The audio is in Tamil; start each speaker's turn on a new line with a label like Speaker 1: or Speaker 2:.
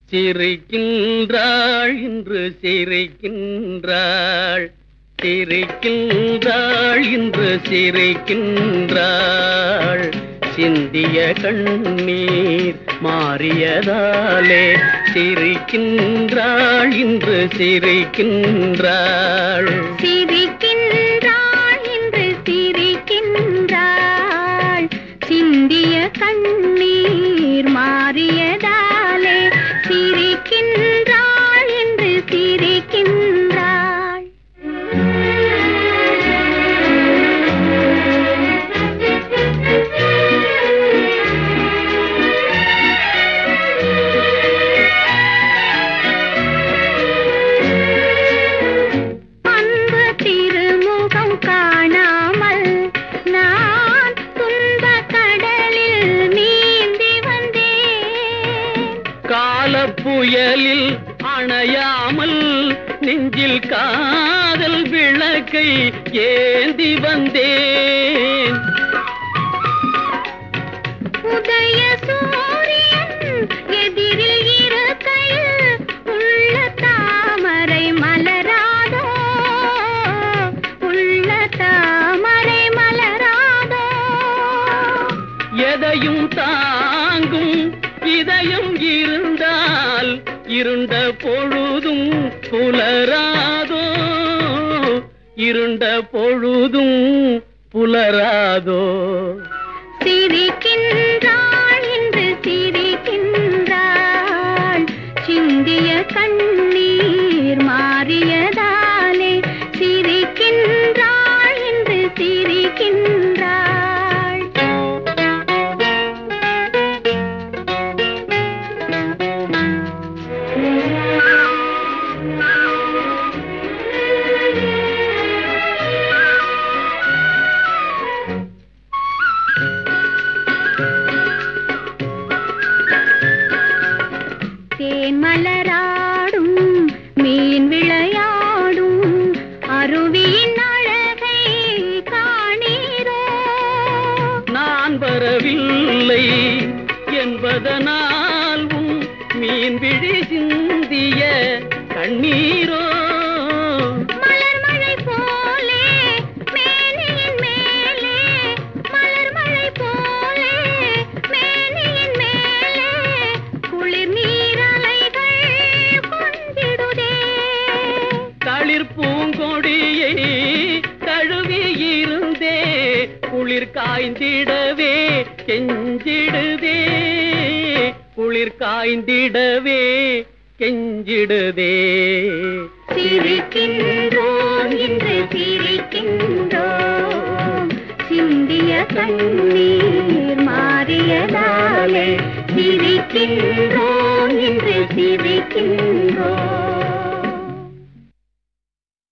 Speaker 1: சிரிக்கின்றாள் இன்று சிரிக்கின்றாள் சிரிக்கின்றாள் இன்று சிரிக்கின்றாள் சிந்திய கண்ணீர் மாறியதாலே சிரிக்கின்றாள் இன்று சிரிக்கின்றாள்
Speaker 2: சிரிக்கின்றாள் என்று சிரிக்கின்றாள் சிந்திய கண்ணீர் மாறியதாலே சிரிக்கின்றாள் என்று சிரிக்கின்றாள் அன்பு திருமுகம் காணாமல் நான் துன்ப கடலில் நீந்தி வந்தேன்
Speaker 1: கால புயலில் அணையாமல் நெஞ்சில் காதல் விளக்கை ஏந்தி வந்தேன்
Speaker 2: உதய சூரியன் எதிரில் இருக்கையில் உள்ள தாமரை மலராதோ உள்ள தாமரை மலராதோ
Speaker 1: எதையும் தாங்கும் இதயம் இருந்தால் இருண்ட பொழுதும் புலராதோ இருண்ட பொழுதும் புலராதோ
Speaker 2: சிரிக்கின்றாள் என்று சிரிக்கின்றாள் சிந்திய கண்ணீர் மாறியதாலே சிரிக்கின்றாள் என்று சிரிக்கின்றாள் தேன் மலராடும் மீன் விளையாடும் அருவியின் அழகை காணீரோ
Speaker 1: நான் வரவில்லை என்பதனால் உன் மீன் விழி சிந்திய கண்ணீரோ
Speaker 2: மலர் மழை போலே மேனியின் மேலே மலர் மழை போலே மேனியின் மேலே குளிர் நீரலைகள் கொண்டிடுதே
Speaker 1: தளிர் பூங்கொடியை தழுவி இருந்தே குளிர் காய்ந்திடவே கெஞ்சிடுதே குளிர் காய்ந்திடவே கெஞ்சிடுதே
Speaker 2: சிரிக்கின்றோம் இன்று சிரிக்கின்றோம் சிந்திய கண்ணீர் மாறியதாலே சிரிக்கின்றோம் இன்று சிரிக்கின்றோம்